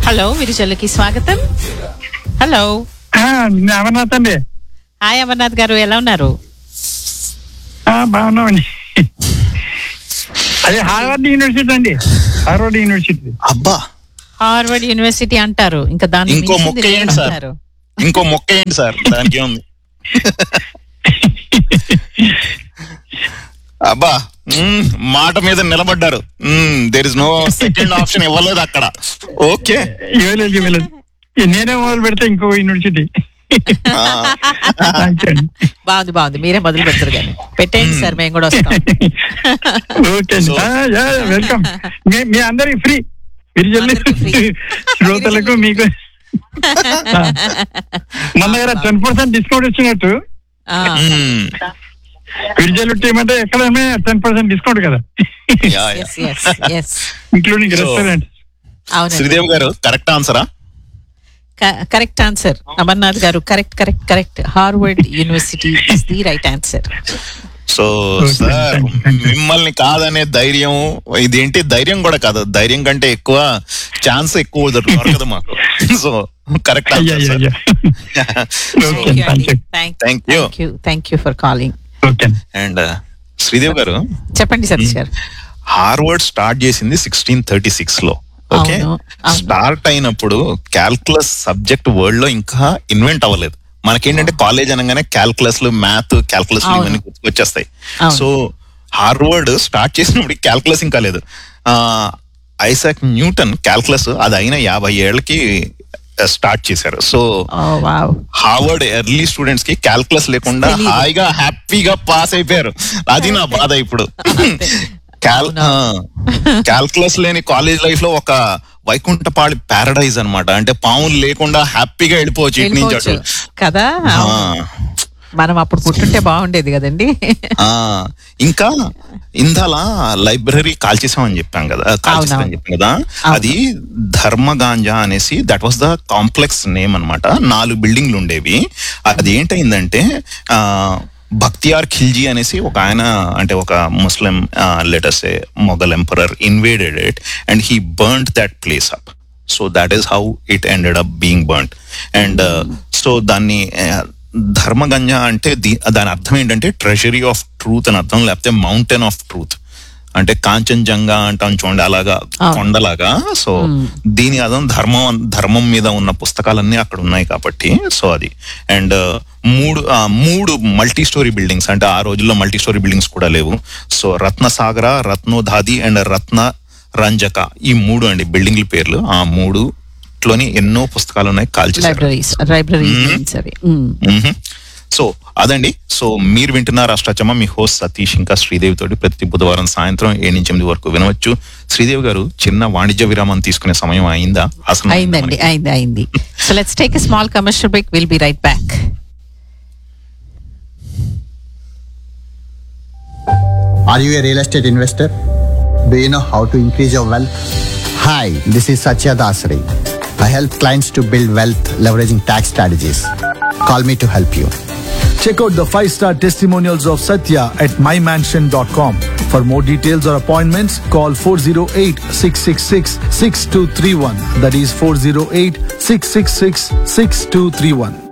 Hello విరిచల్లుకి స్వాగతం hello ఆ, నేను అమర్నాథ్ అండి హాయ్ అమర్నాథ్ గారు ఎలా ఉన్నారు ఆ, బాగున్నామండి అదే హార్వర్డ్ యూనివర్సిటీ అండి హార్వర్డ్ యూనివర్సిటీ అబ్బా హార్వర్డ్ యూనివర్సిటీ అంటారు ఇంకా దాని ఇంకో మించింది మొక్క ఏంటి సార్? లేదంటారు. ఇంకో మొక్క ఏంటి సార్ దానికి ఉంది అబ్బా మ్మ్, మాట మీద నిలబడ్డారు there is no second option ఇవ్వలేదు అక్కడ ఓకే ఇవ్వలేదు ఇవ్వలేదు నేనే మొదలు పెడితే ఇంకో యూనివర్సిటీ ఆ, థాంక్స్ అండి. బాగుంది బాగుంది మీరే మొదలు పెడతారు కానీ పెట్టేయండి సార్ మేము కూడా వస్తాం ఓకే అండి So- ఆ, యా, వెల్కమ్ మీ మీ అందరికి ఫ్రీ విరిజల్లి అందరికీ free. శ్రోతలకు మీకు ఆ, మన దగ్గర టెన్ పర్సెంట్ డిస్కౌంట్ ఇచ్చినట్టు ఆ, మ్మ్, విరిజల్లు టీం అంటే ఎక్కడైనా టెన్ పర్సెంట్ డిస్కౌంట్ కదా yeah, yeah. yes, yes, yes. Including So- restaurant అవునండి శ్రీదేవి గారు కరెక్ట్ ఆన్సరా correct answer Amarnath garu correct correct correct Harvard university is the right answer so Okay, sir thank you, thank you. మిమ్మల్ని కాదనే ధైర్యం ఇదేంటి ధైర్యం కూడా కాదు ధైర్యం కంటే ఎక్కువ ఛాన్స్ ఎక్కువ దొరకదు మాకు సో కరెక్ట్ అయ్యా అయ్యా అయ్యా okay thank you Thank you. Thank you thank you for calling okay and Sridevi garu చెప్పండి సతీష్ గారు హార్వర్డ్ స్టార్ట్ చేసింది సిక్స్టీన్ థర్టీ సిక్స్ లో ఓకే అవును, అవును. స్టార్ట్ అయినప్పుడు క్యాల్కులస్ సబ్జెక్ట్ వరల్డ్ లో ఇంకా ఇన్వెంట్ అవ్వలేదు మనకేంటంటే కాలేజ్ అనగానే క్యాల్కులస్ మ్యాథ్ క్యాల్కులస్ అవును. ఇవన్నీ వచ్చేస్తాయి అవును. సో హార్వర్డ్ స్టార్ట్ చేసినప్పుడు క్యాల్కులస్ ఇంకా లేదు ఐసాక్ న్యూటన్ క్యాల్కులస్ అది అయిన యాభై ఏళ్ళకి స్టార్ట్ చేశారు so oh wow Harvard early students కి క్యాల్కులస్ లేకుండా తెలీదు. హాయిగా హ్యాపీగా పాస్ అయిపోయారు అది నా బాధ ఇప్పుడు క్యాల్ క్యాల్కులస్ లేని కాలేజ్ లైఫ్ లో ఒక వైకుంఠపాళి పారడైజ్ అన్నమాట అంటే పాములు లేకుండా హ్యాపీగా వెళ్ళిపోవచ్చు ఇటు నుంచి అటు వెళ్ళిపోవచ్చు కదా ఆ, మనం అప్పుడు పుట్టుంటే బాగుండేది కదండి ఆ, ఇంకా ఇందాల లైబ్రరీ కాల్చేసామని చెప్పాం కదా కాల్చేసామని అవునవును. చెప్పాం కదా అది ధర్మగాంజా అనేసి that was the complex name అన్నమాట నాలుగు బిల్డింగ్లు ఉండేవి అది ఏంటైందంటే ఆ బక్తియార్ ఖిల్జీ అనేసి ఒక ఆయన అంటే ఒక Muslim letters Mughal emperor invaded it and he burnt that place up so that is how it ended up being burnt and so దాన్ని uh, ధర్మగంజ అంటే దీ- దాని అర్థం ఏంటంటే ట్రెజరీ ఆఫ్ ట్రూత్ అని అర్థం లేకపోతే మౌంటైన్ ఆఫ్ ట్రూత్ అంటే కాంచన్జంగా అంటాం చూడండి అలాగా అవును. కొండలాగా సో దీని అర్థం ధర్మం ధర్మం మీద ఉన్న పుస్తకాలన్నీ అక్కడ ఉన్నాయి కాబట్టి సో అది అండ్ మూడు ఆ, మూడు మల్టీ స్టోరీ బిల్డింగ్స్ అంటే ఆ రోజుల్లో మల్టీ స్టోరీ బిల్డింగ్స్ కూడా లేవు సో రత్నసాగర రత్నోధాది అండ్ రత్న రంజక ఈ మూడు అండి బిల్డింగ్ల పేర్లు ఆ మూడు లోని ఎన్నో పుస్తకాలు ఉన్నాయి కాల్చేశారు లైబ్రరీస్ లైబ్రరీస్ సరే ఉమ్. మ్మ్. సో అదండి సో మీరు వింటున్నారు అష్టాచమ్మ మీ హోస్ట్ సతీష్ ఇంకా శ్రీదేవి తోటి ప్రతి బుధవారం సాయంత్రం ఏడు నుంచి ఎనిమిది వరకు వినవచ్చు శ్రీదేవి గారు చిన్న వాణిజ్య విరామం తీసుకునే సమయం అయిందా అసలు అయిందండి అయింది అయింది so let's take a small commercial break will be right back Are you a real estate investor? Do you know how to increase your wealth? Hi, this is Satya Dasari. I help clients to build wealth leveraging tax strategies. Call me to help you. Check out the five star testimonials of Satya at mymansion.com. For more details or appointments, call 408 666 6231. That is 408 666 6231.